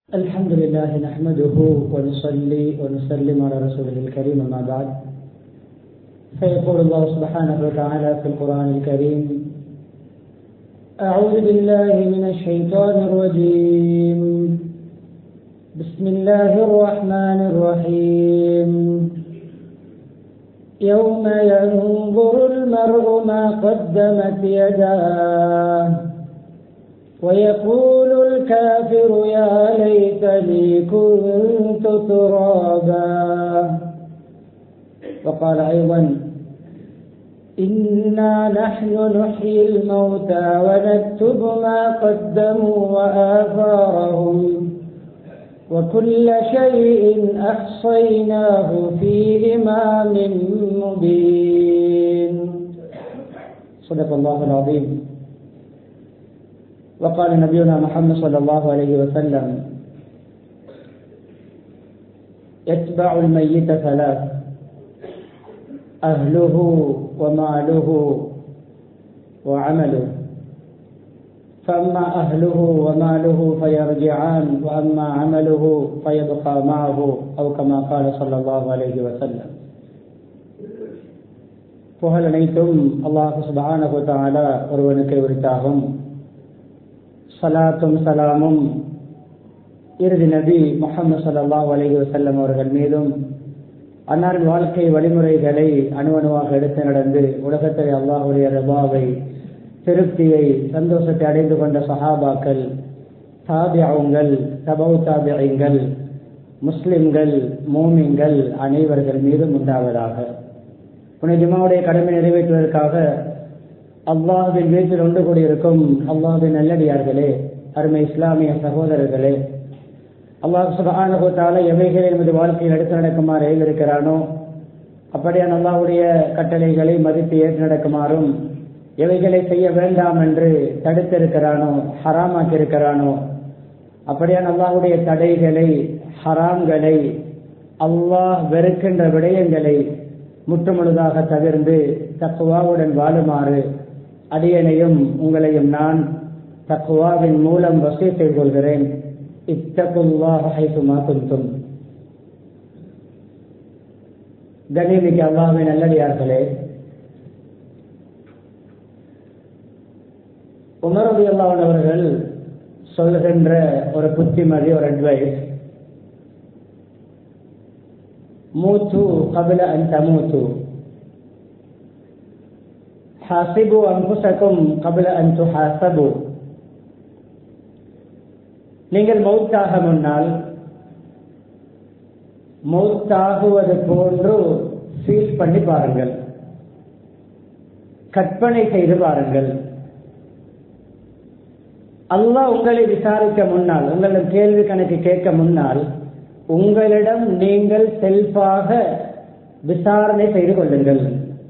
الحمد لله نحمده ونصلي ونسلم على رسوله الكريم أما بعد فيقول الله سبحانه وتعالى في القرآن الكريم أعوذ بالله من الشيطان الرجيم بسم الله الرحمن الرحيم يوم ينظر المرء ما قدمت يداه ويقول الكافر يا ليتني كنت ترابا وقال أيضا إنا نحن نحيي الموتى ونكتب ما قدموا وآثارهم وكل شيء أحصيناه في إمام مبين صدق الله العظيم وقال نبينا محمد صلى الله عليه وسلم يتبع الميت ثلاث أهله وماله وعمله فأما أهله وماله فيرجعان وأما عمله فيبقى معه أو كما قال صلى الله عليه وسلم புகழ் அனைத்தும் அல்லாஹு சுபானகு தாலா ஒருவனுக்கு உரித்தாகும் சலாத்தும் சலாமும் இறுதி நபி முகமது சல்லா அலஹி வசல்லம் அவர்கள் மீதும் அன்னாரின் வாழ்க்கை வழிமுறைகளை அணுவணுவாக எடுத்து நடந்து உலகத்தை அல்லாஹுடைய ரபாவை திருப்தியை சந்தோஷத்தை அடைந்து கொண்ட சஹாபாக்கள் தாபியாவுங்கள் தபவு தாபியங்கள் முஸ்லிம்கள் மோமிங்கள் அனைவர்கள் மீதும் உண்டாவதாக புனிதமாவுடைய கடமை நிறைவேற்றுவதற்காக அல்லாஹின் வீட்டில் ஒன்று கூடியிருக்கும் அல்லாஹின் நல்லடியார்களே அருமை இஸ்லாமிய சகோதரர்களே அல்லாஹ் சுபானுகத்தால எவைகளை நமது வாழ்க்கையில் எடுத்து நடக்குமாறு இருக்கிறானோ அப்படியான அல்லாஹுடைய கட்டளைகளை மதித்து ஏற்று நடக்குமாறும் எவைகளை செய்ய வேண்டாம் என்று தடுத்திருக்கிறானோ ஹராமாக்கி இருக்கிறானோ அப்படியான அல்லாஹுடைய தடைகளை ஹராம்களை அல்லாஹ் வெறுக்கின்ற விடயங்களை முற்றுமுழுதாக தவிர்ந்து தக்குவாவுடன் வாழுமாறு அடியனையும் உங்களையும் நான் தக்குவாவின் மூலம் வசதி செய்து கொள்கிறேன் இத்தகுல்லாஹுமா குந்தும் கண்ணியமிக்க அல்லாஹின் நல்லடியார்களே உமரது அல்லாவன் அவர்கள் சொல்லுகின்ற ஒரு புத்திமதி ஒரு அட்வைஸ் மூத்து கபில அன் தமூத்து حاسبوا أنفسكم قبل أن تحاسبوا நீங்கள் மௌத்தாக முன்னால் மௌத்தாகுவது போன்று ஃபீல் பண்ணி பாருங்கள் கற்பனை செய்து பாருங்கள் அல்லாஹ் உங்களை விசாரிக்க முன்னால் உங்களிடம் கேள்வி கணக்கு கேட்க முன்னால் உங்களிடம் நீங்கள் செல்ஃபாக விசாரணை செய்து கொள்ளுங்கள்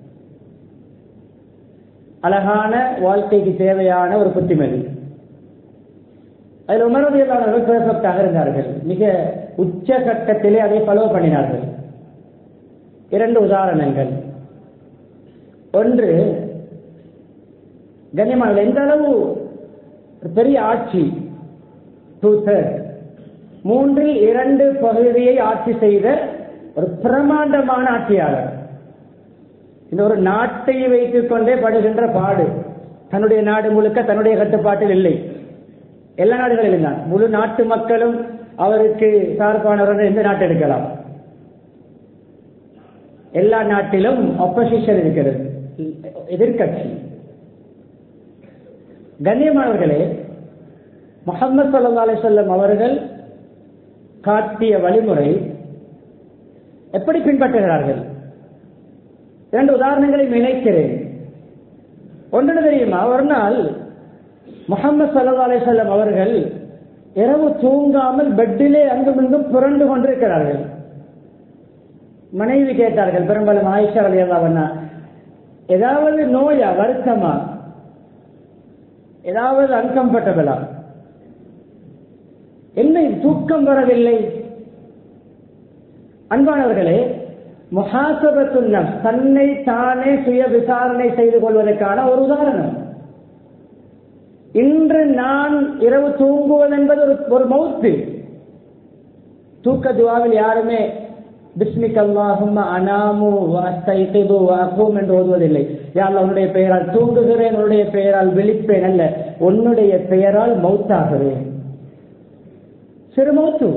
அழகான வாழ்க்கைக்கு தேவையான ஒரு புத்திமதி அதில் உமரவியலாளர்கள் பெர்ஃபெக்டாக இருந்தார்கள் மிக உச்ச கட்டத்திலே அதை ஃபாலோ பண்ணினார்கள் இரண்டு உதாரணங்கள் ஒன்று கண்ணியமான எந்த அளவு பெரிய ஆட்சி டூ தேர்ட் மூன்றில் இரண்டு பகுதியை ஆட்சி செய்த ஒரு பிரமாண்டமான ஆட்சியாளர் இந்த ஒரு நாட்டை வைத்துக் கொண்டே படுகின்ற பாடு தன்னுடைய நாடு முழுக்க தன்னுடைய கட்டுப்பாட்டில் இல்லை எல்லா நாடுகளிலும் தான் முழு நாட்டு மக்களும் அவருக்கு சார்பானவர்கள் எந்த நாட்டு எடுக்கலாம் எல்லா நாட்டிலும் அப்போசிஷன் இருக்கிறது எதிர்கட்சி கண்ணியமானவர்களே முகமது சல்லா அலிசல்லம் அவர்கள் காட்டிய வழிமுறை எப்படி பின்பற்றுகிறார்கள் இரண்டு உதாரணங்களை நினைக்கிறேன் ஒன்று தெரியுமா ஒரு நாள் முகமது சல்லா அலிசல்லம் அவர்கள் இரவு தூங்காமல் பெட்டிலே அங்கும் இங்கும் புரண்டு கொண்டிருக்கிறார்கள் மனைவி கேட்டார்கள் பெரும்பாலும் ஆயிஷா அலியல்லாவண்ணா ஏதாவது நோயா வருத்தமா ஏதாவது அன்கம்ஃபர்டபிளா என்ன தூக்கம் வரவில்லை அன்பானவர்களே முகாசபத்துன்னம் தன்னை தானே சுய விசாரணை செய்து கொள்வதற்கான ஒரு உதாரணம் இன்று நான் இரவு தூங்குவது என்பது ஒரு ஒரு மௌத்து தூக்க துவாவில் யாருமே பிஸ்மிக் அல்லாஹும் அனாமு வஸ்தைகிது வஅகூம் என்று ஓதுவதில்லை யார் உன்னுடைய பெயரால் தூங்குகிறேன் உன்னுடைய பெயரால் விழிப்பேன் அல்ல உன்னுடைய பெயரால் மௌத்தாகிறேன் சிறு மௌத்து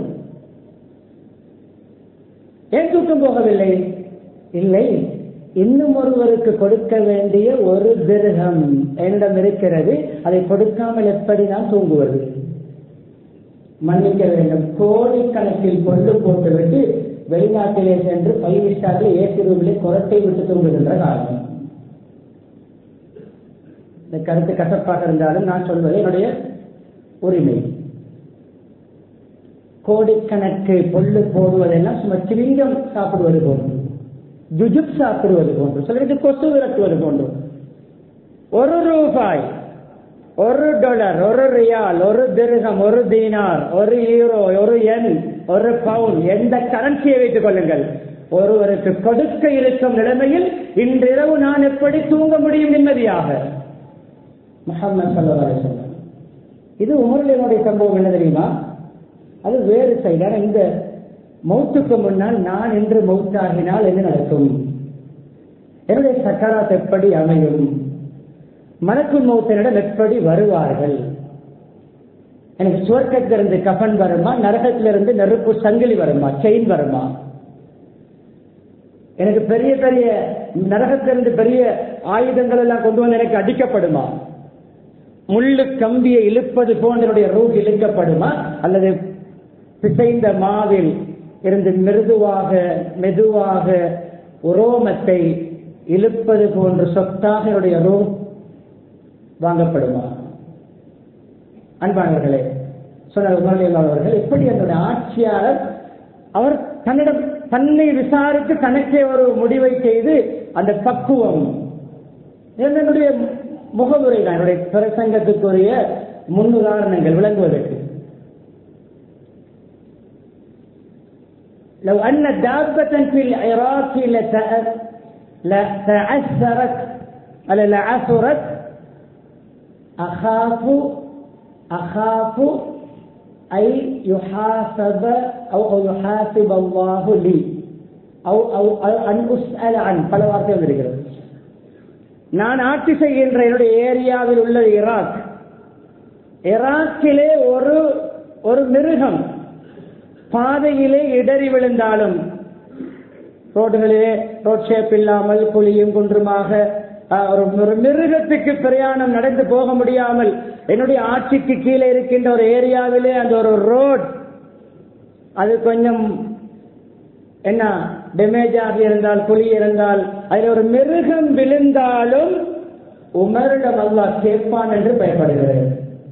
ஏன் தூக்கம் போகவில்லை இல்லை இன்னும் ஒருவருக்கு கொடுக்க வேண்டிய ஒரு திருகம் என்னிடம் இருக்கிறது அதை கொடுக்காமல் எப்படி நான் தூங்குவது மன்னிக்க வேண்டும் கோடிக்கணக்கில் கொண்டு போட்டுவிட்டு வெளிநாட்டிலே சென்று ஃபைவ் ஸ்டாரில் ஏசி ரூமிலே குரட்டை விட்டு தூங்குகின்ற காலம் இந்த கருத்து கசப்பாக இருந்தாலும் நான் சொல்வது என்னுடைய உரிமை கோடிக்கணக்கு பொல்லு போடுவதெல்லாம் சும்மா சிவிங்கம் சாப்பிடுவது போன்று ஜுஜுப் சாப்பிடுவது போன்று சிலருக்கு கொசு விரட்டுவது போன்று ஒரு ரூபாய் ஒரு டாலர் ஒரு ரியால் ஒரு திருகம் ஒரு தீனார் ஒரு யூரோ ஒரு எண் ஒரு பவுன் எந்த கரன்சியை வைத்துக் கொள்ளுங்கள் ஒருவருக்கு கொடுக்க இருக்கும் நிலைமையில் இன்றிரவு நான் எப்படி தூங்க முடியும் நிம்மதியாக முகமது சல்லா சொல்லம் இது உமர்லினுடைய சம்பவம் என்ன தெரியுமா அது வேறு சைடான இந்த மௌத்துக்கு முன்னால் நான் என்று மௌத்தாகினால் என்ன நடக்கும் என்னுடைய சக்கராத் எப்படி அமையும் மலக்குள் மௌத்தனிடம் எப்படி வருவார்கள் எனக்கு சுவர்க்கத்திலிருந்து கஃன் வருமா நரகத்திலிருந்து நெருப்பு சங்கிலி வருமா செயின் வருமா எனக்கு பெரிய பெரிய நரகத்திலிருந்து பெரிய ஆயுதங்கள் எல்லாம் கொண்டு வந்து எனக்கு அடிக்கப்படுமா முள்ளு கம்பியை இழுப்பது போன்ற ரூட் இழுக்கப்படுமா அல்லது பிசைந்த மாவில் இருந்து மிருதுவாக மெதுவாக உரோமத்தை இழுப்பது போன்ற சொத்தாக என்னுடைய ரூ வாங்கப்படுமா அன்பானவர்களே சொன்னார் உமரலியல்லாதவர்கள் எப்படி என்னுடைய ஆட்சியாளர் அவர் தன்னிடம் தன்னை விசாரித்து தனக்கே ஒரு முடிவை செய்து அந்த பக்குவம் என்னுடைய முகவுரை தான் என்னுடைய பிரசங்கத்துக்குரிய முன்னுதாரணங்கள் விளங்குவதற்கு لو أن دابة في العراق لتعثرت ألا لعثرت أخاف أخاف أي يحاسب أو أو يحاسب الله لي أو أو أن أسأل عن பல வார்த்தை வந்திருக்கிறது நான் ஆட்சி செய்கின்ற என்னுடைய ஏரியாவில் உள்ள ஈராக் ஈராக்கிலே ஒரு ஒரு மிருகம் பாதையிலே இடறி விழுந்தாலும் ரோடுகளிலே ரோட் ஷேப் இல்லாமல் குழியும் குன்றுமாக ஒரு மிருகத்துக்கு பிரயாணம் நடந்து போக முடியாமல் என்னுடைய ஆட்சிக்கு கீழே இருக்கின்ற ஒரு ஏரியாவிலே அந்த ஒரு ரோட் அது கொஞ்சம் என்ன டேமேஜ் ஆகி இருந்தால் குழி இருந்தால் அதில் ஒரு மிருகம் விழுந்தாலும் உமரிடம் அல்லா கேட்பான் என்று பயப்படுகிறது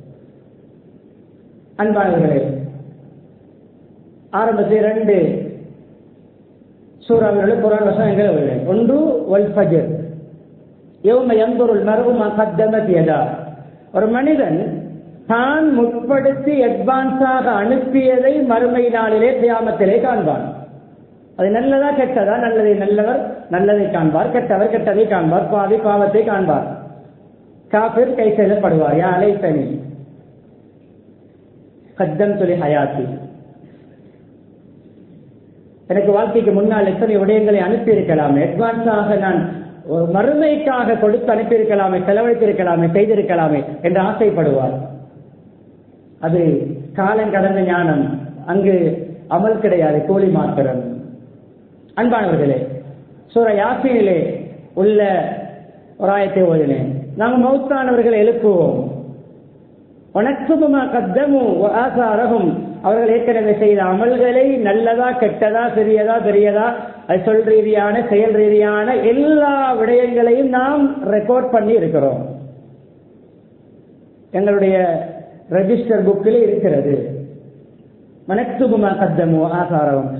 அன்பானவர்களே ஆரம்பத்தில் இரண்டு சூறாவினுடைய குரான் வசனங்கள் வருகிறேன் ஒன்று ஒல் ஃபஜர் யௌம யந்தொருள் மரபுமா கத்தமத் யதா ஒரு மனிதன் தான் முற்படுத்தி அட்வான்ஸாக அனுப்பியதை மறுமை நாளிலே தியாமத்திலே காண்பான் அது நல்லதா கெட்டதா நல்லதை நல்லவர் நல்லதை காண்பார் கெட்டவர் கெட்டதை காண்பார் பாவி பாவத்தை காண்பார் காபிர் கை செய்யப்படுவார் யா அலை தனி கத்தம் சொல்லி ஹயாத்தி எனக்கு வாழ்க்கைக்கு முன்னால் எத்தனை விடயங்களை அனுப்பி இருக்கலாமே அட்வான்ஸாக நான் மறுமைக்காக கொடுத்து அனுப்பியிருக்கலாமே செலவழித்திருக்கலாமே செய்திருக்கலாமே என்று ஆசைப்படுவார் அது காலம் கடந்த ஞானம் அங்கு அமல் கிடையாது கூலி மாத்திரம் அன்பானவர்களே சூர யாசினிலே உள்ள ஒரு ஆயத்தை ஓதினேன் நாங்கள் மௌத்தானவர்களை எழுப்புவோம் உனக்குமா கத்தமும் ஆசாரகும் அவர்கள் ஏற்கனவே செய்த அமல்களை நல்லதா கெட்டதா சிறியதா பெரியதா அது சொல் ரீதியான செயல் ரீதியான எல்லா விடயங்களையும் நாம் ரெக்கார்ட் பண்ணி இருக்கிறோம் எங்களுடைய ரெஜிஸ்டர் புக்கில் இருக்கிறது மனத்துபுமா கத்தமோ ஆசாரம்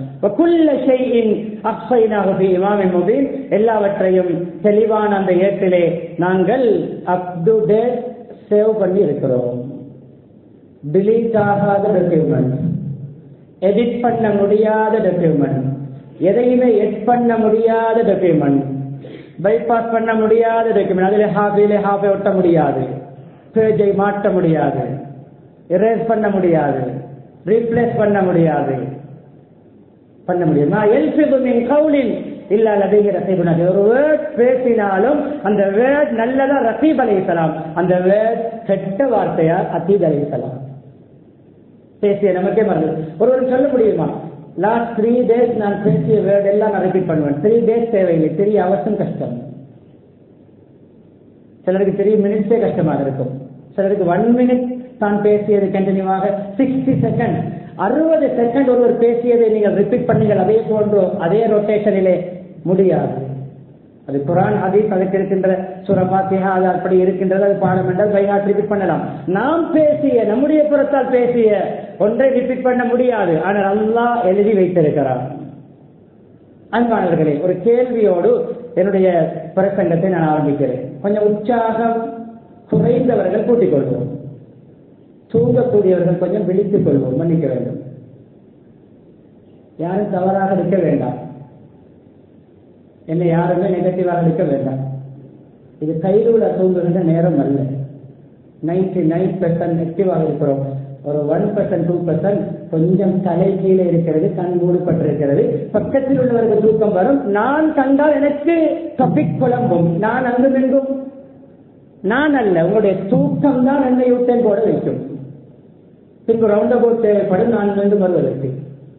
எல்லாவற்றையும் தெளிவான அந்த ஏட்டிலே நாங்கள் அப் டு டேட் சேவ் பண்ணி இருக்கிறோம் டிலீட் ஆகாத டாக்குமெண்ட் எடிட் பண்ண முடியாத டாக்குமெண்ட் எதையுமே எட் பண்ண முடியாத டாக்குமெண்ட் பைபாஸ் பண்ண முடியாத டாக்குமெண்ட் அதில் ஹாஃபிலே ஹாஃபை ஒட்ட முடியாது பேஜை மாற்ற முடியாது இரேஸ் பண்ண முடியாது ரீப்ளேஸ் பண்ண முடியாது பண்ண முடியும் நான் எல்பிபுமின் கவுலின் இல்ல லதைகிற செய்குணது ஒரு வேர்ட் பேசினாலும் அந்த வேர்ட் நல்லதா ரசீப் அலைசலாம் அந்த வேர்ட் கெட்ட வார்த்தையா அத்தீத் அலைசலாம் பேசிய நமக்கே மறந்து ஒருவர் சொல்ல முடியுமா லாஸ்ட் த்ரீ டேஸ் நான் பேசிய வேர்ட் எல்லாம் நான் ரிப்பீட் பண்ணுவேன் த்ரீ டேஸ் தேவையில்லை த்ரீ அவர்ஸும் கஷ்டம் சிலருக்கு த்ரீ மினிட்ஸே கஷ்டமாக இருக்கும் சிலருக்கு ஒன் மினிட் தான் பேசியது கண்டினியூவாக சிக்ஸ்டி செகண்ட் அறுபது செகண்ட் ஒருவர் பேசியதை நீங்கள் ரிப்பீட் பண்ணீங்கள் அதே போன்று அதே ரொட்டேஷனிலே முடியாது அது குரான் ஹதீஸ் அதுக்கு இருக்கின்ற சுரபாத்தியா அது அப்படி இருக்கின்றது அது பாடம் என்றால் பைஹாட் ரிப்பீட் பண்ணலாம் நாம் பேசிய நம்முடைய புறத்தால் பேசிய ஒன்றை ரிப்பீட் பண்ண முடியாது ஆனால் அல்லாஹ் எழுதி வைத்திருக்கிறார் அன்பானவர்களே ஒரு கேள்வியோடு என்னுடைய பிரசங்கத்தை நான் ஆரம்பிக்கிறேன் கொஞ்சம் உற்சாகம் குறைந்தவர்கள் கூட்டிக் கொள்வோம் தூங்கக்கூடியவர்கள் கொஞ்சம் விழித்துக் கொள்வோம் மன்னிக்க வேண்டும் யாரும் தவறாக இருக்க வேண்டாம் என்னை யாருமே நெகட்டிவாக இருக்க வேண்டாம் இது கைலூல தூங்குகின்ற நேரம் அல்ல நைன்டி நைன் பெர்சன்ட் நெகட்டிவாக இருக்கிறோம் ஒரு ஒன் பர்சன்ட் டூ பர்சன்ட் கொஞ்சம் தலை கீழே இருக்கிறது கண் மூடப்பட்டிருக்கிறது பக்கத்தில் உள்ளவர்கள் தூக்கம் வரும் நான் கண்டால் எனக்கு கபிக் குழம்பும் நான் அங்கும் எங்கும் நான் அல்ல உங்களுடைய தூக்கம் தான் என்னை விட்டேன் போட வைக்கும் பின்பு ரவுண்ட் அபவுட் தேவைப்படும் நான் மீண்டும் வருவதற்கு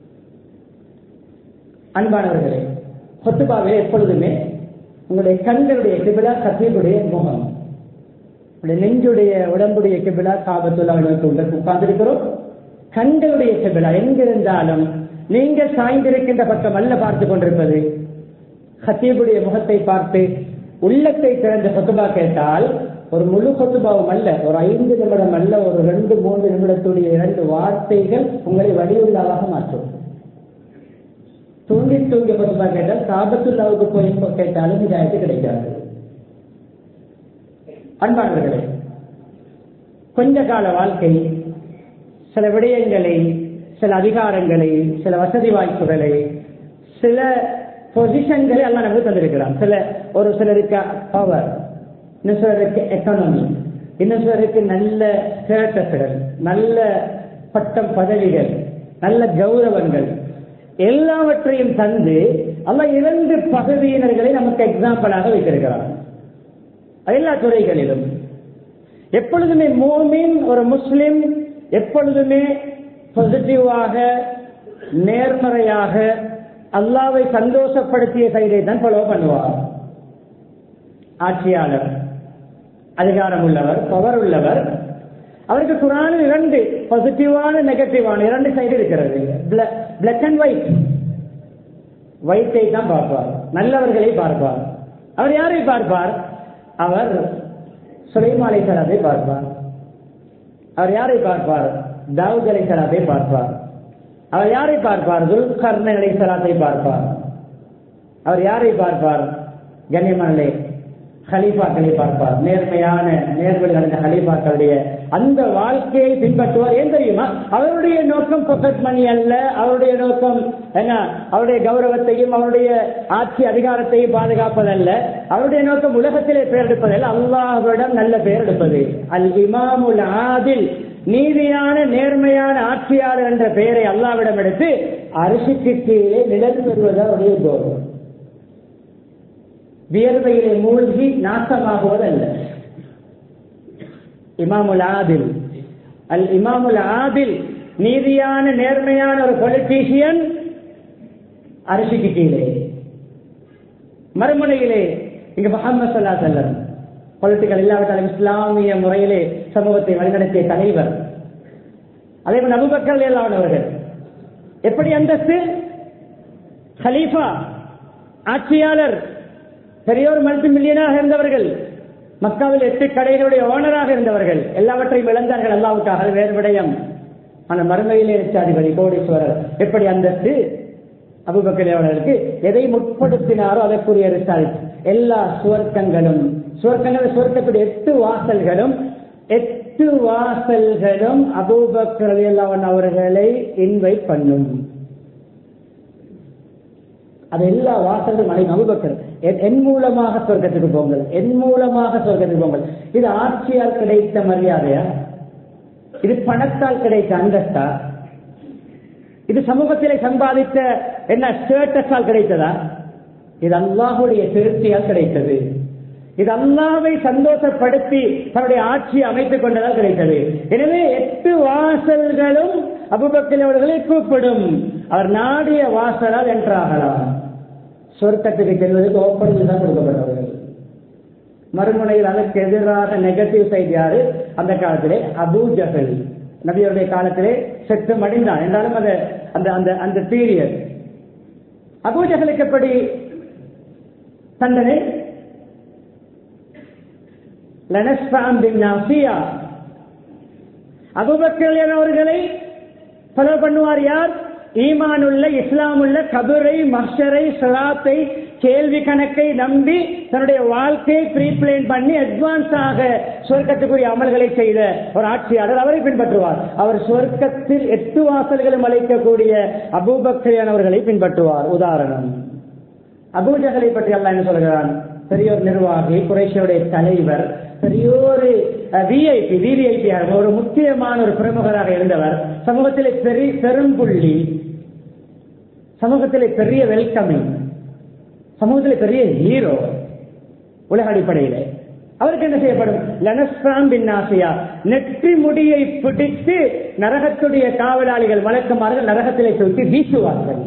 அன்பானவர்களே கொத்துபாவே எப்பொழுதுமே உங்களுடைய கண்களுடைய கிபிலா கத்தீபுடைய முகம் உங்களுடைய நெஞ்சுடைய உடம்புடைய கிபிலா காபத்துள்ள உட்கார்ந்திருக்கிறோம் கண்களுடைய கிபிலா எங்கிருந்தாலும் நீங்க சாய்ந்திருக்கின்ற பக்கம் அல்ல பார்த்து கொண்டிருப்பது ஹத்தீபுடைய முகத்தை பார்த்து உள்ளத்தை திறந்த கொத்துபா கேட்டால் ஒரு முழு கொத்துபாவும் அல்ல ஒரு ஐந்து நிமிடம் அல்ல ஒரு ரெண்டு மூன்று நிமிடத்துடைய இரண்டு வார்த்தைகள் உங்களை வடிவுள்ளாவாக மாற்றும் தூங்கி தூங்கி கொத்துபா கேட்டால் காபத்துள்ளாவுக்கு போய் கேட்டாலும் இதாயத்து கிடைக்காது அன்பானவர்களே கொஞ்ச கால வாழ்க்கை சில விடயங்களை சில அதிகாரங்களை சில வசதி வாய்ப்புகளை சில பொசிஷன்களை எல்லாம் நமக்கு தந்திருக்கிறான் சில ஒரு சிலருக்கு பவர் இன்னும் சிலருக்கு எக்கானமி இன்னும் சிலருக்கு நல்ல ஸ்டேட்டஸ்கள் நல்ல பட்டம் பதவிகள் நல்ல கௌரவங்கள் எல்லாவற்றையும் தந்து அல்ல இரண்டு பகுதியினர்களை நமக்கு எக்ஸாம்பிளாக வைத்திருக்கிறார் எல்லா துறைகளிலும் எப்பொழுதுமே மோமின் ஒரு முஸ்லிம் எப்பொழுதுமே பாசிட்டிவாக நேர்மறையாக அல்லாவை சந்தோஷப்படுத்திய சைடை தான் ஃபாலோ பண்ணுவார் ஆட்சியாளர் அதிகாரம் உள்ளவர் பவர் உள்ளவர் அவருக்கு குரான் இரண்டு பாசிட்டிவான நெகட்டிவான இரண்டு சைடு இருக்கிறது பிளாக் அண்ட் ஒயிட் ஒயிட்டை தான் பார்ப்பார் நல்லவர்களை பார்ப்பார் அவர் யாரை பார்ப்பார் அவர் சுலைமாலை சலாத்தை பார்ப்பார் அவர் யாரை பார்ப்பார் தாவூத் அலை சலாத்தை பார்ப்பார் அவர் யாரை பார்ப்பார் துல் கர்ணன் அலை சலாத்தை பார்ப்பார் அவர் யாரை பார்ப்பார் கண்ணியமனே ஹலீஃபாக்களை பார்ப்பார் நேர்மையான நேர்வழி நடந்த ஹலீஃபாக்களுடைய அந்த வாழ்க்கையை பின்பற்றுவார் ஏன் தெரியுமா அவருடைய நோக்கம் பொக்கெட் மணி அல்ல அவருடைய நோக்கம் என்ன அவருடைய கௌரவத்தையும் அவருடைய ஆட்சி அதிகாரத்தையும் பாதுகாப்பதல்ல அவருடைய நோக்கம் உலகத்திலே பெயர் எடுப்பதல்ல அல்லாஹ்விடம் நல்ல பெயர் எடுப்பது அல் இமாமுல் ஆதில் நீதியான நேர்மையான ஆட்சியாளர் என்ற பெயரை அல்லாவிடம் எடுத்து அரிசிக்கு கீழே நிழல் பெறுவது அவருடைய கௌரவம் வியர்வையிலே மூழ்கி நாசமாகுவதல்ல இமாமுல் ஆதில் அல் இமாமுல் ஆதில் நீதியான நேர்மையான ஒரு பொலிட்டீஷியன் அரிசிக்கு கீழே மறுமுனையிலே இங்க முகமது சல்லா செல்லம் பொலிட்டிக்கல் இல்லாவிட்டாலும் இஸ்லாமிய முறையிலே சமூகத்தை வழிநடத்திய தலைவர் அதே போல் நபுபக்கர் எல்லாவர்கள் எப்படி அந்தஸ்து ஹலீஃபா ஆட்சியாளர் பெரியோர் மல்டி மில்லியனாக இருந்தவர்கள் மக்காவில் எட்டு கடைகளுடைய ஓனராக இருந்தவர்கள் எல்லாவற்றையும் இழந்தார்கள் அல்லாவுக்காக அது வேறு விடயம் ஆனால் மறுமையிலே அதிபதி கோடீஸ்வரர் எப்படி அந்தஸ்து அபுபக்கர் அவர்களுக்கு எதை முற்படுத்தினாரோ அதற்குரிய ரிசல்ட் எல்லா சுவர்க்கங்களும் சுவர்க்கங்கள் சுவர்க்கத்துடைய எட்டு வாசல்களும் எட்டு வாசல்களும் அபூபக்கர் அல்லாவன் அவர்களை இன்வைட் பண்ணும் அது எல்லா வாசல்களும் அனை அபுபக்கர் என் மூலமாக சொர்க்கத்துக்கு போங்கள் என் மூலமாக சொர்க்கத்துக்கு போங்கள் இது ஆட்சியால் கிடைத்த மரியாதையா இது பணத்தால் கிடைத்த அந்தஸ்தா இது சமூகத்திலே சம்பாதித்த என்ன ஸ்டேட்டஸால் கிடைத்ததா இது அல்லாஹுடைய திருப்தியால் கிடைத்தது இது அல்லாவை சந்தோஷப்படுத்தி தன்னுடைய ஆட்சியை அமைத்துக் கொண்டதால் கிடைத்தது எனவே எட்டு வாசல்களும் அபுபக்கல் அவர்களை கூப்பிடும் அவர் நாடிய வாசலால் என்றாகலாம் சொர்க்கத்துக்கு செல்வதற்கு ஓப்பனில் தான் கொடுக்கப்பட்டவர்கள் மறுமுனையில் அதற்கு எதிராக நெகட்டிவ் சைடு யாரு அந்த காலத்திலே அபூ ஜஹல் நபியருடைய காலத்திலே செத்து மடிந்தான் என்றாலும் அந்த அந்த அந்த அந்த பீரியட் அபூ ஜஹலுக்கு எப்படி தண்டனை அபுபக்கர் அவர்களை ஃபாலோ பண்ணுவார் யார் ஈமான் உள்ள இஸ்லாம் உள்ள கபரை மஷரை சலாத்தை கேள்வி கணக்கை நம்பி தன்னுடைய வாழ்க்கையை ப்ரீப்ளேன் பண்ணி அட்வான்ஸ் ஆக சொர்க்கத்துக்குரிய அமல்களை செய்த ஒரு ஆட்சியாளர் அவரை பின்பற்றுவார் அவர் சொர்க்கத்தில் எட்டு வாசல்களும் அழைக்கக்கூடிய அபூபக்கரியான் அவர்களை பின்பற்றுவார் உதாரணம் அபூஜகலை பற்றி அல்ல என்ன சொல்கிறான் பெரியோர் நிர்வாகி குறைஷியுடைய தலைவர் பெரியோரு விஐபி விவிஐபி ஒரு முக்கியமான ஒரு பிரமுகராக இருந்தவர் சமூகத்திலே பெரிய பெரும்புள்ளி சமூகத்திலே பெரிய வெல்கமிங் சமூகத்திலே பெரிய ஹீரோ உலக அடிப்படையிலே அவருக்கு என்ன செய்யப்படும் லனஸ்ராம் பின் ஆசியா நெற்றி முடியை பிடித்து நரகத்துடைய காவலாளிகள் வழக்கமார்கள் நரகத்திலே தூக்கி வீசுவார்கள்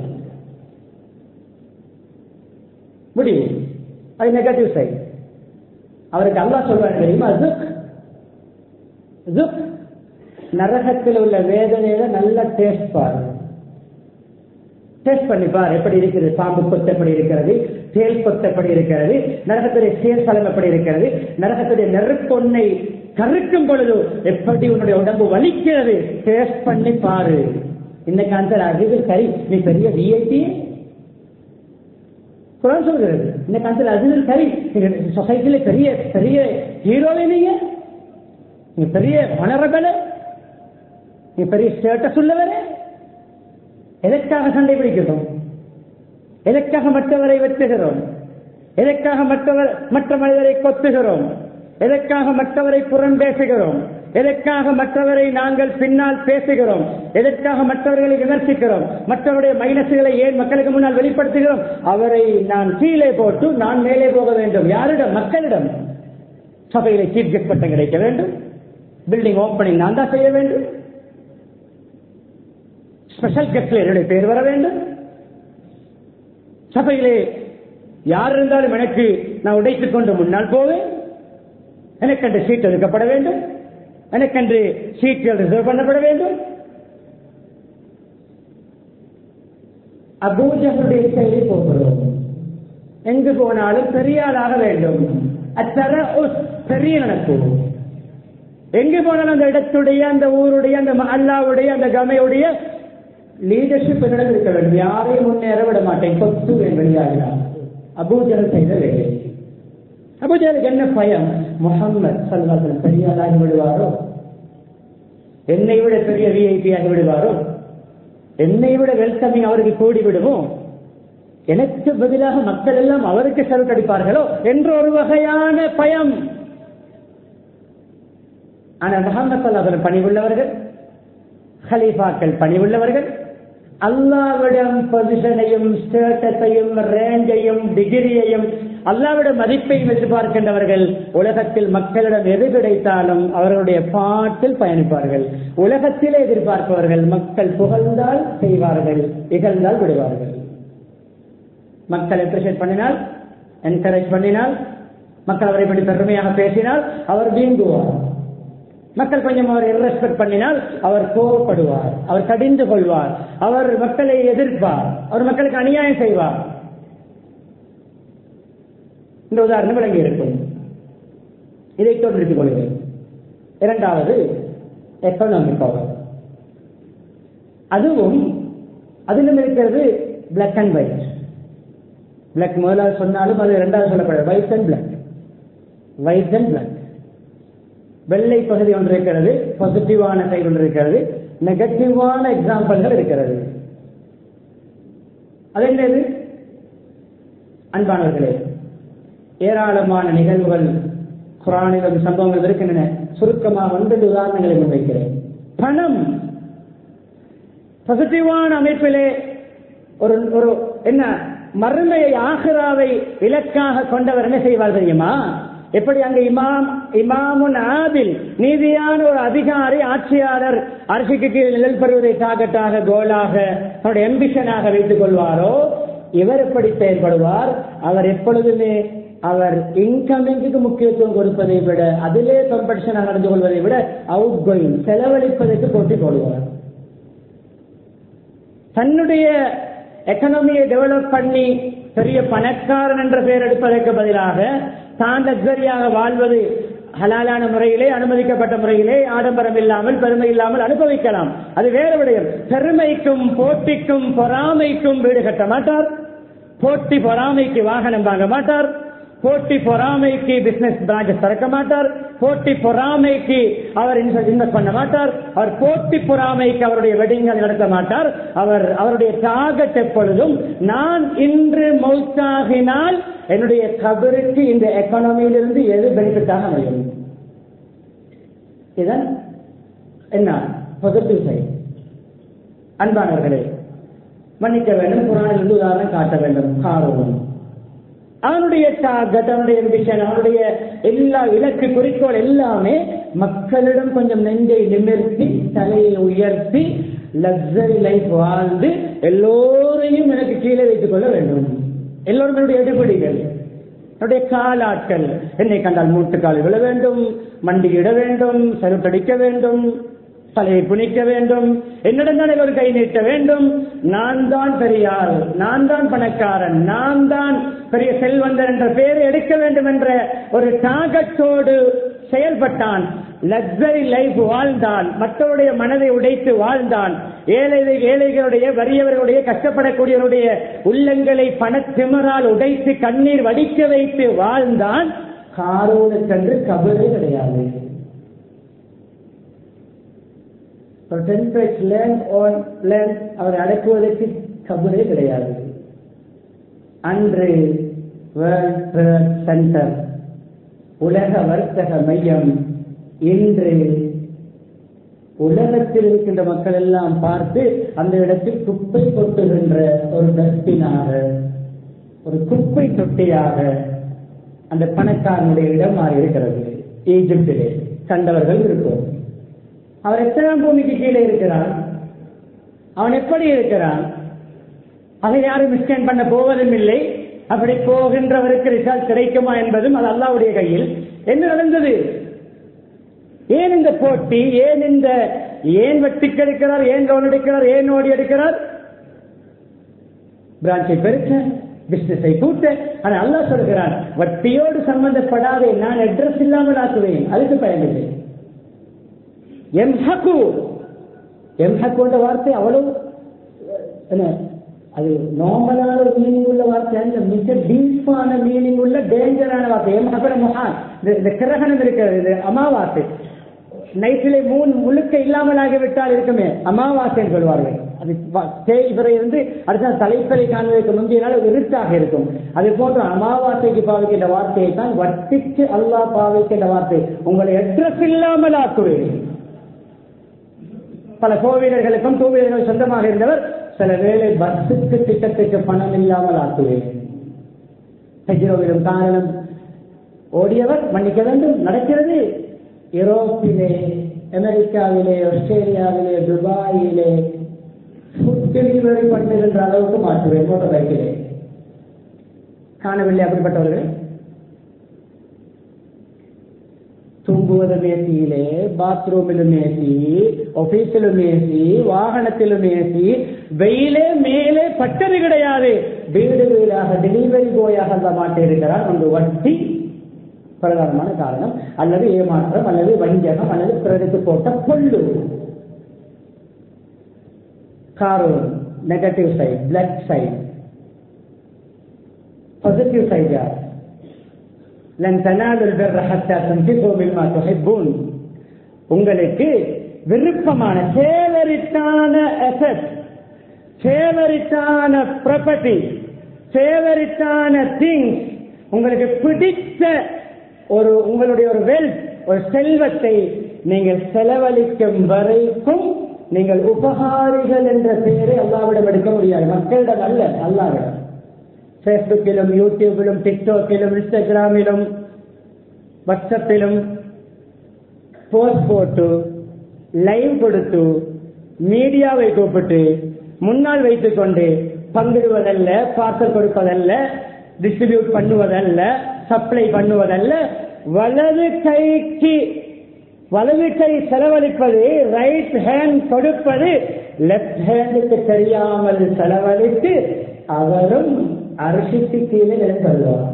முடிவு அது நெகட்டிவ் சைடு அவருக்கு அல்லா சொல்வார் தெரியுமா ஜுக் ஜுக் நரகத்தில் உள்ள வேதனையில நல்ல டேஸ்ட் பாரு டேஸ்ட் பண்ணி பார் எப்படி இருக்கிறது பாம்பு கொத்து எப்படி இருக்கிறது தேல் கொத்து எப்படி இருக்கிறது நரகத்துடைய சேர்சலம் எப்படி இருக்கிறது நரகத்துடைய நெருப்பொன்னை கருக்கும் பொழுது எப்படி உன்னுடைய உடம்பு வலிக்கிறது டேஸ்ட் பண்ணி பாரு இன்னைக்கு அந்த அறிவு சரி நீ பெரிய விஐபி குரான் சொல்கிறது இந்த காலத்தில் அது சரி சொசைட்டில பெரிய பெரிய ஹீரோவே நீங்க நீங்க பெரிய வனரபல நீ பெரிய ஸ்டேட்டஸ் உள்ளவரே எதற்காக சண்டை பிடிக்கிறோம் எதற்காக மற்றவரை வெட்டுகிறோம் எதற்காக மற்றவர் மற்ற மனிதரை கொத்துகிறோம் எதற்காக மற்றவரை புறம் பேசுகிறோம் எதற்காக மற்றவரை நாங்கள் பின்னால் பேசுகிறோம் எதற்காக மற்றவர்களை விமர்சிக்கிறோம் மற்றவருடைய மைனஸுகளை ஏன் மக்களுக்கு முன்னால் வெளிப்படுத்துகிறோம் அவரை நான் கீழே போட்டு நான் மேலே போக வேண்டும் யாரிடம் மக்களிடம் சபையில சீஃப் கெஸ்ட் பட்டம் கிடைக்க வேண்டும் பில்டிங் ஓப்பனிங் நான் தான் செய்ய வேண்டும் ஸ்பெஷல் கெஸ்ட்ல என்னுடைய பேர் வர வேண்டும் சபையிலே யார் இருந்தாலும் எனக்கு நான் உடைத்துக் கொண்டு முன்னால் போவேன் எனக்கென்று சீட் ஒதுக்கப்பட வேண்டும் எனக்கென்று சீட்டுகள் ரிசர்வ் பண்ணப்பட வேண்டும் அபூஜகளுடைய செயலை போகிறோம் எங்கு போனாலும் பெரிய ஆளாக வேண்டும் அத்தர பெரிய நடப்பு எங்கு போனாலும் அந்த இடத்துடைய அந்த ஊருடைய அந்த அல்லாவுடைய அந்த கமையுடைய லீடர்ஷிப் என்னிடம் இருக்க வேண்டும் யாரையும் முன்னேற விட மாட்டேன் கொத்து வெளியாகிறார் அபூஜல் செய்த வேலை அபூஜலுக்கு என்ன பயம் முகம்மது சல்வாசன் பெரிய ஆளாகி விடுவாரோ என்னை விட பெரிய விஐபி ஆகி விடுவாரோ என்னை விட வெல்கமிங் அவருக்கு கூடி விடுமோ எனக்கு பதிலாக மக்கள் எல்லாம் அவருக்கு செலுத்தடிப்பார்களோ என்ற ஒரு வகையான பயம் ஆனால் முகமது சல்லாஹன் பணிவுள்ளவர்கள் ஹலீஃபாக்கள் பணிவுள்ளவர்கள் அல்லாவிடம் பொசிஷனையும் ஸ்டேட்டஸையும் ரேஞ்சையும் டிகிரியையும் அல்லாவிட மதிப்பையும் எதிர்பார்க்கின்றவர்கள் உலகத்தில் மக்களிடம் எது கிடைத்தாலும் அவர்களுடைய பாட்டில் பயணிப்பார்கள் உலகத்திலே எதிர்பார்ப்பவர்கள் மக்கள் புகழ்ந்தால் செய்வார்கள் இகழ்ந்தால் விடுவார்கள் மக்கள் அப்ரிஷியேட் பண்ணினால் என்கரேஜ் பண்ணினால் மக்கள் அவரை பற்றி பெருமையாக பேசினால் அவர் வீங்குவார் மக்கள் கொஞ்சம் அவர் ரெஸ்பெக்ட் பண்ணினால் அவர் கோவப்படுவார் அவர் கடிந்து கொள்வார் அவர் மக்களை எதிர்ப்பார் அவர் மக்களுக்கு அநியாயம் செய்வார் இந்த உதாரணம் விளங்கி இருக்கும் இதை தோன்றித்துக் கொள்கிறேன் இரண்டாவது எக்கனாமிக் பவர் அதுவும் அதிலும் இருக்கிறது பிளாக் அண்ட் ஒயிட் பிளாக் முதலாவது சொன்னாலும் அது இரண்டாவது சொல்லப்படுது white and black white and black வெள்ளை பகுதி ஒன்று இருக்கிறது பாசிட்டிவான சைடு ஒன்று இருக்கிறது நெகட்டிவான எக்ஸாம்பிள்கள் இருக்கிறது அது என்னது அன்பானவர்களே ஏராளமான நிகழ்வுகள் குரானிலும் சம்பவங்கள் இருக்கின்றன சுருக்கமாக ஒன்பது உதாரணங்களை முன்வைக்கிறேன் பணம் பாசிட்டிவான அமைப்பிலே ஒரு ஒரு என்ன மறுமையை ஆகிராவை இலக்காக கொண்டவர் என்ன செய்வார் தெரியுமா எப்படி அங்க இமாம் இமாமுன் ஆதில் நீதியான ஒரு அதிகாரி ஆட்சியாளர் அரசுக்கு கீழ் நிழல் பெறுவதை டாகட்டாக கோலாக அவருடைய எம்பிஷனாக வைத்துக் கொள்வாரோ இவர் எப்படி செயல்படுவார் அவர் எப்பொழுதுமே அவர் இன்கமிங்க்கு முக்கியத்துவம் கொடுப்பதை விட அதிலே காம்படிஷனாக நடந்து கொள்வதை விட அவுட் கோயிங் செலவழிப்பதற்கு போட்டி போடுவார் தன்னுடைய எக்கனாமியை டெவலப் பண்ணி பெரிய பணக்காரன் என்ற பெயர் எடுப்பதற்கு பதிலாக தான் லக்ஸரியாக வாழ்வது ஹலாலான முறையிலே அனுமதிக்கப்பட்ட முறையிலே ஆடம்பரம் இல்லாமல் பெருமை இல்லாமல் அனுபவிக்கலாம் அது வேற விடயம் பெருமைக்கும் போட்டிக்கும் பொறாமைக்கும் வீடு கட்ட மாட்டார் போட்டி பொறாமைக்கு வாகனம் வாங்க மாட்டார் போட்டி பொறாமைக்கு பிசினஸ் பிரான்ச் திறக்க மாட்டார் போட்டி பொறாமைக்கு அவர் இன்வெஸ்ட் பண்ண மாட்டார் அவர் போட்டி பொறாமைக்கு அவருடைய வெட்டிங்கள் நடத்த மாட்டார் அவர் அவருடைய டார்கெட் எப்பொழுதும் நான் இன்று மௌத்தாகினால் என்னுடைய கபருக்கு இந்த எக்கானமியிலிருந்து எது பெனிஃபிட்டாக அமையும் இதன் என்ன பாசிட்டிவ் சைட் அன்பானவர்களே மன்னிக்க வேண்டும் குரானிலிருந்து உதாரணம் காட்ட வேண்டும் காரணம் அவனுடைய டார்கெட் அவனுடைய விஷன் அவனுடைய எல்லா இலக்கு குறிக்கோள் எல்லாமே மக்களிடம் கொஞ்சம் நெஞ்சை நிமிர்த்தி தலையை உயர்த்தி லக்ஸரி லைஃப் வாழ்ந்து எல்லோரையும் எனக்கு கீழே வைத்துக் கொள்ள வேண்டும் எல்லோரும் என்னுடைய எடுபடிகள் என்னுடைய காலாட்கள் என்னை கண்டால் மூட்டுக்கால் விழ வேண்டும் மண்டியிட வேண்டும் சருட்டடிக்க வேண்டும் தலையை புனிக்க வேண்டும் என்னிடம் தான் ஒரு கை நீட்ட வேண்டும் நான் தான் பெரியார் நான் தான் பணக்காரன் நான் தான் பெரிய செல்வந்தர் என்ற பெயரை எடுக்க வேண்டும் என்ற ஒரு டாகத்தோடு செயல்பட்டான் லக்ஸரி லைஃப் வாழ்ந்தான் மற்றவருடைய மனதை உடைத்து வாழ்ந்தான் ஏழை ஏழைகளுடைய வறியவர்களுடைய கஷ்டப்படக்கூடியவருடைய உள்ளங்களை பணத்திமரால் உடைத்து கண்ணீர் வடிக்க வைத்து வாழ்ந்தான் காரோனுக்கென்று கபரே கிடையாது அவரை அடக்குவதற்கு கபரே கிடையாது அன்று வேர்ல்ட் சென்டர் உலக வர்த்தக மையம் இன்று உலகத்தில் இருக்கின்ற மக்கள் எல்லாம் பார்த்து அந்த இடத்தில் குப்பை கொட்டுகின்ற ஒரு டஸ்டினாக ஒரு குப்பை தொட்டியாக அந்த பணக்காரனுடைய இடம் மாறி இருக்கிறது ஈஜிப்டிலே கண்டவர்கள் இருக்கும் அவர் எத்தனை பூமிக்கு கீழே இருக்கிறான் அவன் எப்படி இருக்கிறான் அதை யாரும் மிஸ்டேன் பண்ண போவதும் இல்லை அப்படி போகின்றவருக்கு ரிசல்ட் கிடைக்குமா என்பதும் அது அல்லாவுடைய கையில் என்ன நடந்தது ஏன் இந்த போட்டி ஏன் இந்த ஏன் வெட்டிக்கு எடுக்கிறார் ஏன் லோன் எடுக்கிறார் ஏன் ஓடி எடுக்கிறார் பிரான்ச்சை பெருக்க பிசினஸை கூட்ட ஆனா அல்லா சொல்கிறான் வட்டியோடு சம்பந்தப்படாதே நான் அட்ரஸ் இல்லாமல் ஆக்குவேன் அதுக்கு பயனில்லை எம்ஹக்கு எம்ஹக்குன்ற வார்த்தை அவ்வளவு என்ன அது நார்மலான ஒரு மீனிங் உள்ள வார்த்தை அல்ல மிக டீப்பான மீனிங் உள்ள டேஞ்சரான வார்த்தை எம்ஹக்குற மகான் இந்த கிரகணம் இருக்கிறது இது அமாவாசை நைட்டிலே மூணு முழுக்க இல்லாமல் ஆகிவிட்டால் இருக்குமே அமாவாசைன்னு சொல்வார்கள் அது இவரை இருந்து அடுத்த தலைப்பறை காண்பதற்கு முந்தைய நாள் இருட்டாக இருக்கும் அது போன்ற அமாவாசைக்கு பாவிக்கின்ற வார்த்தையை தான் வட்டிக்கு அல்லாஹ் பாவிக்கின்ற வார்த்தை உங்களை அட்ரஸ் இல்லாமல் ஆக்குவேன் பல கோவிலர்களுக்கும் டூ வீலர்கள் சொந்தமாக இருந்தவர் சில வேளை பஸ்ஸுக்கு திட்டத்துக்கு பணம் இல்லாமல் ஆக்குவேன் ஹஜ்ரோவிலும் காரணம் ஓடியவர் மன்னிக்க வேண்டும் நடக்கிறது யூரோப்பிலே அமெரிக்காவிலே ஆஸ்திரேலியாவிலே துபாயிலே ஃபுட் டெலிவரி பண்ணுகின்ற அளவுக்கு மாற்றுவேன் மோட்டர் பைக்கிலே காணவில்லை அப்படிப்பட்டவர்கள் தூங்குவதும் ஏசியிலே பாத்ரூமிலும் ஏசி ஆபீஸிலும் ஏசி வாகனத்திலும் ஏசி வெயிலே மேலே பட்டது கிடையாது வீடு வீடாக டெலிவரி போயாக அந்த மாட்டிருக்கிறார் ஒன்று வட்டி பிரதானமான காரணம் அல்லது ஏமாற்றம் அல்லது வஞ்சகம் அல்லது பிறருக்கு போட்ட பொல்லு காரோன் negative side blood side positive side யார் லன் தனாலுல் பிர்ர ஹத்தா துன்ஃபிகு மிம்மா துஹிப்பூன் உங்களுக்கு விருப்பமான ஃபேவரிட்டான அசெட் ஃபேவரிட்டான ப்ராப்பர்ட்டி ஃபேவரிட்டான திங்ஸ் உங்களுக்கு பிடித்த ஒரு உங்களுடைய ஒரு வெல்த் ஒரு செல்வத்தை நீங்கள் செலவழிக்கும் வரைக்கும் நீங்கள் உபகாரிகள் என்ற பெயரை அல்லாவிடம் எடுக்க முடியாது மக்களிடம் அல்ல அல்லாவிடம் பேஸ்புக்கிலும் யூடியூபிலும் டிக்டாக்கிலும் இன்ஸ்டாகிராமிலும் வாட்ஸ்அப்பிலும் போஸ்ட் போட்டு லைவ் கொடுத்து மீடியாவை கூப்பிட்டு முன்னால் வைத்துக் கொண்டு பங்கிடுவதல்ல பார்சல் கொடுப்பதல்ல டிஸ்ட்ரிபியூட் பண்ணுவதல்ல சப்ளை பண்ணுவதல்ல வலது கைக்கு வலது கை செலவழிப்பது ரைட் ஹேண்ட் கொடுப்பது லெப்ட் ஹேண்டுக்கு தெரியாமல் செலவழித்து அவரும் அரிசிக்கு கீழே நிலைப்படுவார்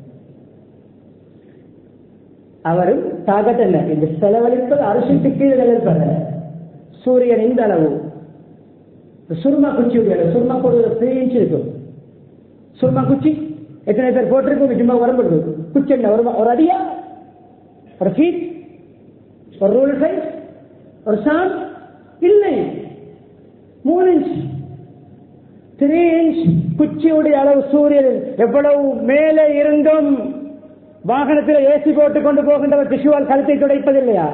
அவரும் தாகத் என்ன இந்த செலவழிப்பது அரிசிக்கு கீழே நிலைப்பத சூரியன் இந்த அளவு சுருமா குச்சியுடைய அளவு சுருமா போடுவது த்ரீ இன்ச் இருக்கும் சுருமா குச்சி எத்தனை பேர் போட்டிருக்கும் சும்மா வரப்படுது குச்சி என்ன ஒரு ஒரு அடியா ஒரு ஃபீட் ஒரு ரூல் சைஸ் ஒரு சான் இல்லை மூணு இன்ச் த்ரீ இன்ச் குச்சியுடைய அளவு சூரியனில் எவ்வளவு மேலே இருந்தும் வாகனத்தில் ஏசி போட்டு கொண்டு போகின்றவர் டிஷ்யூவால் கழுத்தை துடைப்பதில்லையா